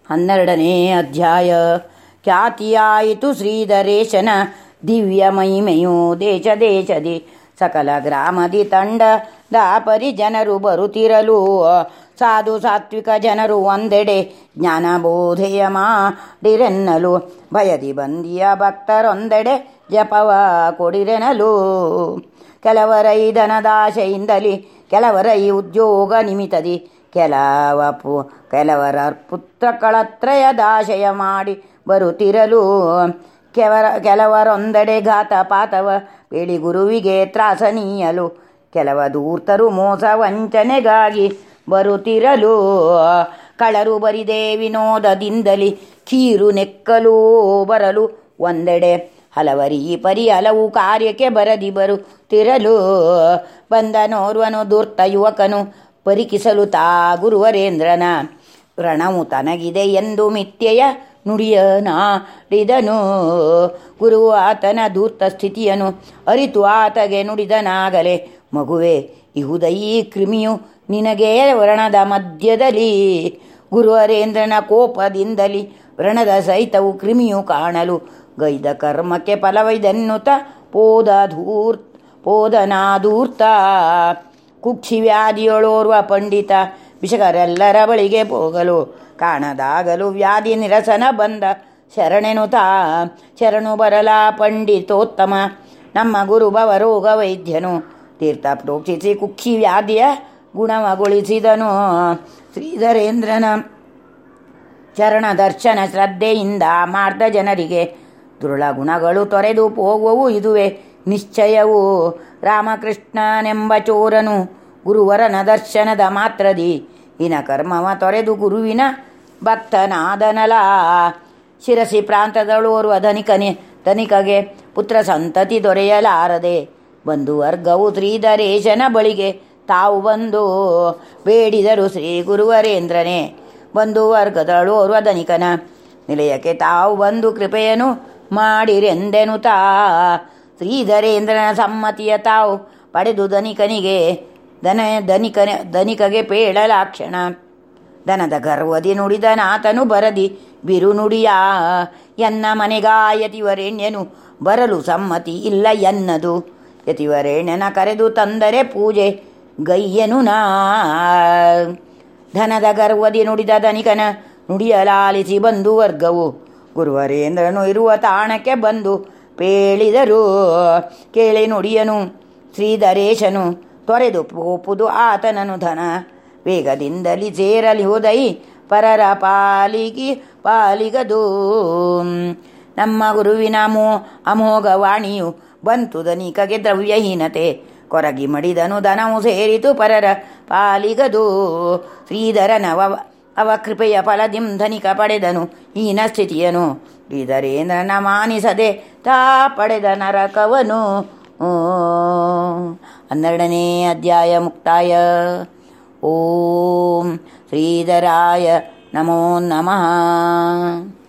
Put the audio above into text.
ಹನ್ನೆರಡನೇ ಅಧ್ಯಾಯ ಖ್ಯಾತಿಯಾಯಿತು ಶ್ರೀಧರೇಶನ ದಿವ್ಯ ಮಹಿಮೆಯು ದೇಶ ದೇಶದಿ ಸಕಲ ಗ್ರಾಮದಿ ತಂಡ ದಾಪರಿ ಜನರು ಬರುತ್ತಿರಲು ಸಾಧು ಸಾತ್ವಿಕ ಜನರು ಒಂದೆಡೆ ಜ್ಞಾನಬೋಧೆಯ ಮಾಡಿರೆನ್ನಲು ಭಯದಿ ಬಂದಿಯ ಭಕ್ತರೊಂದೆಡೆ ಜಪವ ಕೊಡಿರೆನಲು ಕೆಲವರೈ ಧನದಾಶೆಯಿಂದಲಿ ಕೆಲವರೈ ಉದ್ಯೋಗ ನಿಮಿತ್ತದಿ ಕೆಲವ ಪು ಕೆಲವರ ಪುತ್ರಕಳತ್ರಯ ದಾಶಯ ಮಾಡಿ ಬರುತ್ತಿರಲು ಕೆವರ ಕೆಲವರೊಂದೆಡೆ ಘಾತ ಪಾತವ ಬೇಳಿ ಗುರುವಿಗೆ ತ್ರಾಸನೀಯಲು ಕೆಲವ ದೂರ್ತರು ಮೋಸ ವಂಚನೆಗಾಗಿ ಬರುತ್ತಿರಲು ಕಳರು ಬರಿದೆ ವಿನೋದದಿಂದಲಿ ಕೀರು ನೆಕ್ಕಲು ಬರಲು ಒಂದೆಡೆ ಹಲವರಿ ಪರಿ ಹಲವು ಕಾರ್ಯಕ್ಕೆ ಬರದಿ ಬರುತ್ತಿರಲು ಬಂದನೋರ್ವನು ದುರ್ತ ಯುವಕನು ಪರಿಕಿಸಲು ತಾ ಗುರುವರೇಂದ್ರನ ರಣವು ತನಗಿದೆ ಎಂದು ಮಿಥ್ಯೆಯ ನುಡಿಯನಾಡಿದನು ಗುರುವು ಆತನ ಧೂರ್ತ ಸ್ಥಿತಿಯನ್ನು ಅರಿತು ಆತಗೆ ನುಡಿದನಾಗಲೇ ಮಗುವೆ ಇಹುದೈ ಕ್ರಿಮಿಯು ನಿನಗೆ ವ್ರಣದ ಮಧ್ಯದಲ್ಲಿ ಗುರುವರೇಂದ್ರನ ಕೋಪದಿಂದಲಿ ವ್ರಣದ ಸಹಿತವು ಕ್ರಿಮಿಯು ಕಾಣಲು ಗೈದ ಕರ್ಮಕ್ಕೆ ಫಲವೈದನ್ನುತ ಪೋದ ಧೂರ್ ಪೋದನಾಧೂರ್ತ ಕುಕ್ಷಿ ವ್ಯಾಧಿಯೊಳೋರ್ವ ಪಂಡಿತ ವಿಷಕರೆಲ್ಲರ ಬಳಿಗೆ ಹೋಗಲು ಕಾಣದಾಗಲು ವ್ಯಾಧಿ ನಿರಸನ ಬಂದ ಶರಣೆನುತಾ ಶರಣು ಬರಲ ಪಂಡಿತೋತ್ತಮ ನಮ್ಮ ಗುರು ಭವರೋಗ ವೈದ್ಯನು ತೀರ್ಥ ಪ್ರೋಕ್ಷಿಸಿ ಕುಕ್ಷಿ ವ್ಯಾಧಿಯ ಗುಣಮಗೊಳಿಸಿದನು ಶ್ರೀಧರೇಂದ್ರನ ಚರಣ ದರ್ಶನ ಶ್ರದ್ಧೆಯಿಂದ ಮಾಡ್ದ ಜನರಿಗೆ ದುರುಳ ಗುಣಗಳು ತೊರೆದು ಹೋಗುವವು ಇದುವೇ ನಿಶ್ಚಯವು ರಾಮಕೃಷ್ಣನೆಂಬ ಚೋರನು ಗುರುವರನ ದರ್ಶನದ ಮಾತ್ರದಿ ಇನ ಕರ್ಮವ ತೊರೆದು ಗುರುವಿನ ಭಕ್ತನಾದನಲ ಶಿರಸಿ ಪ್ರಾಂತದಳೋರ್ವ ಧನಿಕನೆ ಧನಿಕಗೆ ಪುತ್ರ ಸಂತತಿ ದೊರೆಯಲಾರದೆ ಬಂಧು ವರ್ಗವು ಶ್ರೀಧರೇಶನ ಬಳಿಗೆ ತಾವು ಬಂದು ಬೇಡಿದರು ಶ್ರೀ ಗುರುವರೇಂದ್ರನೇ ಬಂಧು ವರ್ಗದಳೋರ್ವ ಧನಿಕನ ನಿಲಯಕ್ಕೆ ತಾವು ಬಂದು ಕೃಪೆಯನ್ನು ಮಾಡಿರೆಂದೆನು ತಾ ಶ್ರೀಧರೇಂದ್ರನ ಸಮ್ಮತಿಯ ತಾವು ಪಡೆದು ಧನಿಕನಿಗೆ ದನ ಧನಿಕನ ಧನಿಕಗೆ ಪೇಳಲಾಕ್ಷಣ ದನದ ಗರ್ವದಿ ನುಡಿದನಾತನು ಬರದಿ ಬಿರು ನುಡಿಯ ಎನ್ನ ಮನೆಗಾಯತಿವರೇಣ್ಯನು ಬರಲು ಸಮ್ಮತಿ ಇಲ್ಲ ಎನ್ನದು ಯತಿವರೇಣ್ಯನ ಕರೆದು ತಂದರೆ ಪೂಜೆ ಗಯ್ಯನು ನಾ ಧನದ ಗರ್ವದಿ ನುಡಿದ ಧನಿಕನ ನುಡಿಯಲಾಲಿಸಿ ಬಂದು ವರ್ಗವು ಗುರುವರೇಂದ್ರನು ಇರುವ ತಾಣಕ್ಕೆ ಬಂದು ಪೇಳಿದರು ಕೇಳಿ ನುಡಿಯನು ಶ್ರೀಧರೇಶನು ತೊರೆದು ಪೋಪುದು ಆತನನು ಧನ ವೇಗದಿಂದಲಿ ಸೇರಲಿ ಹೋದೈ ಪರರ ಪಾಲಿಗಿ ಪಾಲಿಗದು ನಮ್ಮ ಗುರುವಿನ ಮೋ ಅಮೋಘ ವಾಣಿಯು ಬಂತು ಧನಿಕಗೆ ದ್ರವ್ಯಹೀನತೆ ಕೊರಗಿ ಮಡಿದನು ಧನವು ಸೇರಿತು ಪರರ ಪಾಲಿಗದು ಶ್ರೀಧರನವ ಅವ ಕೃಪೆಯ ಫಲದಿಂ ಧನಿಕ ಪಡೆದನು ಹೀನ ಸ್ಥಿತಿಯನು ಶ್ರೀಧರೇಂದ್ರನ ಮಾನಿಸದೆ ತಾ ಪಡೆದ ನರಕವನು ಹನ್ನೆರಡನೇ ಅಧ್ಯಾಯ ಮುಕ್ತಾಯ ಓಂ ಶ್ರೀಧರಾಯ ನಮೋ ನಮಃ